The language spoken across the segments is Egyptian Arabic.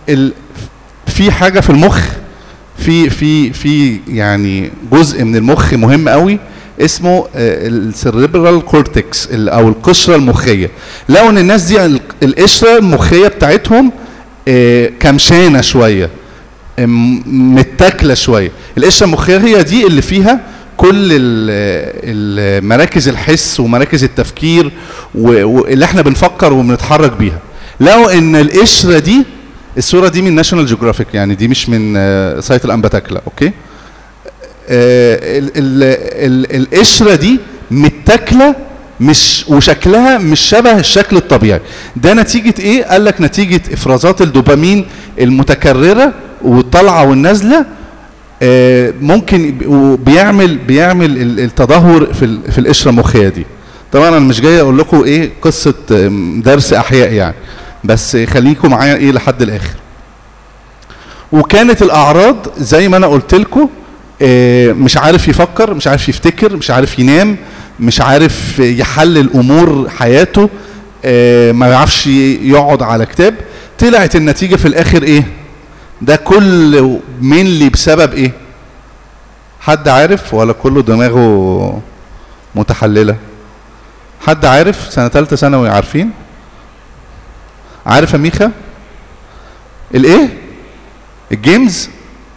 ال... في حاجه في المخ في في في يعني جزء من المخ مهم قوي اسمه السيريبرال كورتكس او القشره المخيه لو ان الناس دي ال- القشره المخيه بتاعتهم آه، كمشانه شويه م- متاكله شويه القشره المخيه دي اللي فيها كل ال- ال- مراكز الحس ومراكز التفكير و- واللي احنا بنفكر وبنتحرك بيها لو ان القشره دي الصوره دي من ناشونال جيوغرافيك يعني دي مش من آه، سايت الانباتاكلا اوكي آه، ال- ال- ال- القشره دي متاكله مش وشكلها مش شبه الشكل الطبيعي ده نتيجه ايه قال لك نتيجه افرازات الدوبامين المتكرره والطالعه والنازله آه، ممكن يب- وبيعمل بيعمل ال- التدهور في ال- في القشره المخيه دي طبعا انا مش جاي اقول لكم ايه قصه آم، درس احياء يعني بس خليكم معايا ايه لحد الاخر وكانت الاعراض زي ما انا قلت لكم آه، مش عارف يفكر مش عارف يفتكر مش عارف ينام مش عارف يحلل امور حياته آه، ما يعرفش يقعد على كتاب طلعت النتيجه في الاخر ايه ده كل مينلي بسبب ايه حد عارف ولا كله دماغه متحلله حد عارف سنه ثالثه ثانوي عارفين عارف يا ميخا الايه الجيمز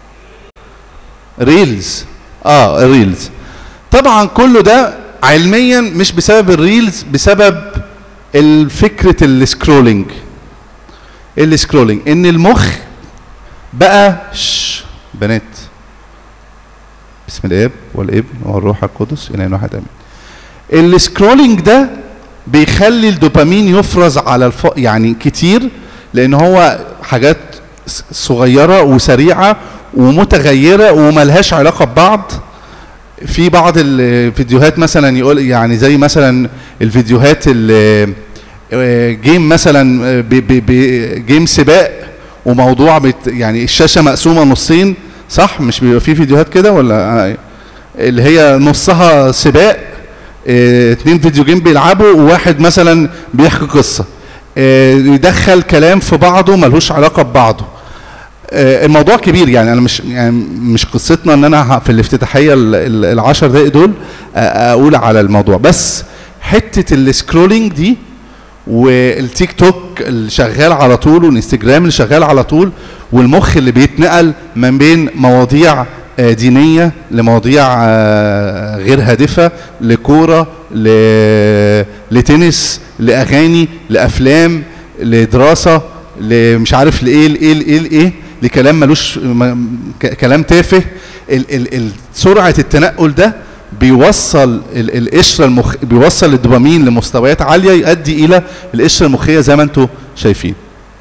ريلز اه الريلز طبعا كله ده علميا مش بسبب الريلز بسبب الفكرة السكرولينج السكرولينج ان المخ بقى شش بنات بسم الاب والابن والروح القدس الى واحد امين السكرولينج ده بيخلي الدوبامين يفرز على الف... يعني كتير لان هو حاجات س- صغيره وسريعه ومتغيره وملهاش علاقه ببعض في بعض الفيديوهات مثلا يقول يعني زي مثلا الفيديوهات ال- آه، جيم مثلا آه، ب- ب- ب- جيم سباق وموضوع بت يعني الشاشه مقسومه نصين صح مش بيبقى في فيديوهات كده ولا آه، اللي هي نصها سباق آه، اتنين فيديو جيم بيلعبوا وواحد مثلا بيحكي قصه آه، يدخل كلام في بعضه ملهوش علاقه ببعضه آه، الموضوع كبير يعني انا مش يعني مش قصتنا ان انا ه- في الافتتاحيه ال- ال- العشر دقايق دول آه، اقول على الموضوع بس حته السكرولينج دي والتيك توك اللي شغال على طول والانستجرام اللي شغال على طول والمخ اللي بيتنقل ما بين مواضيع آه، دينيه لمواضيع آه، غير هادفه لكوره ل- لتنس لاغاني لافلام لدراسه مش عارف لايه لايه لايه لايه لكلام ملوش م- ك- كلام تافه ال- ال- ال- سرعه التنقل ده بيوصل ال- القشره المخ بيوصل الدوبامين لمستويات عاليه يؤدي الى القشره المخيه زي ما انتم شايفين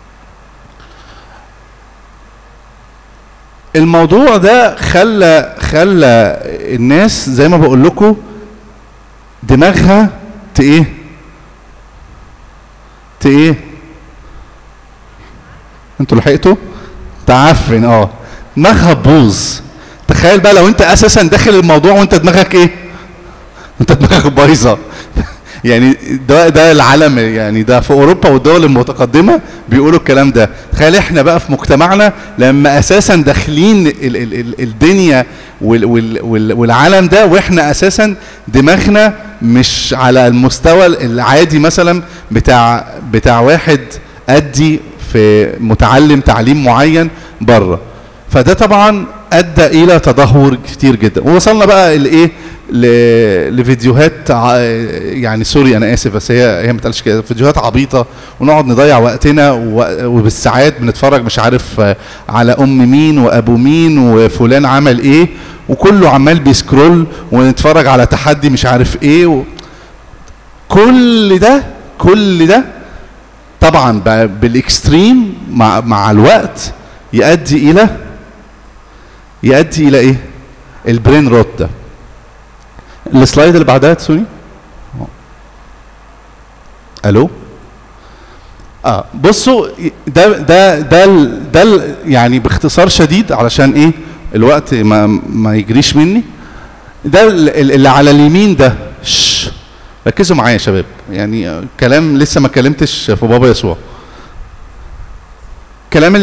الموضوع ده خلى خلى الناس زي ما بقول لكم دماغها ت ايه ت ايه انتوا لحقتوا تعفن اه دماغها تبوظ تخيل بقى لو انت اساسا داخل الموضوع وانت دماغك ايه انت دماغك بايظه يعني ده ده العالم يعني ده في اوروبا والدول المتقدمه بيقولوا الكلام ده تخيل احنا بقى في مجتمعنا لما اساسا داخلين ال ال ال الدنيا وال وال وال والعالم ده واحنا اساسا دماغنا مش على المستوى العادي مثلا بتاع بتاع واحد ادي في متعلم تعليم معين بره فده طبعا ادى الى تدهور كتير جدا ووصلنا بقى لايه ل- لفيديوهات ع- يعني سوري انا اسف بس هي هي ما تقالش كده فيديوهات عبيطه ونقعد نضيع وقتنا و- وبالساعات بنتفرج مش عارف آه، على ام مين وابو مين وفلان عمل ايه وكله عمال بيسكرول ونتفرج على تحدي مش عارف ايه و... كل ده كل ده طبعا بقى بالاكستريم مع مع الوقت يؤدي الى يؤدي الى ايه البرين روت ده السلايد اللي بعدها تسوني الو اه بصوا ده ده ده ال- ده ال- يعني باختصار شديد علشان ايه الوقت ما ما يجريش مني ده ال- ال- اللي على اليمين ده شش ركزوا معايا يا شباب يعني كلام لسه ما اتكلمتش في بابا يسوع الكلام اللي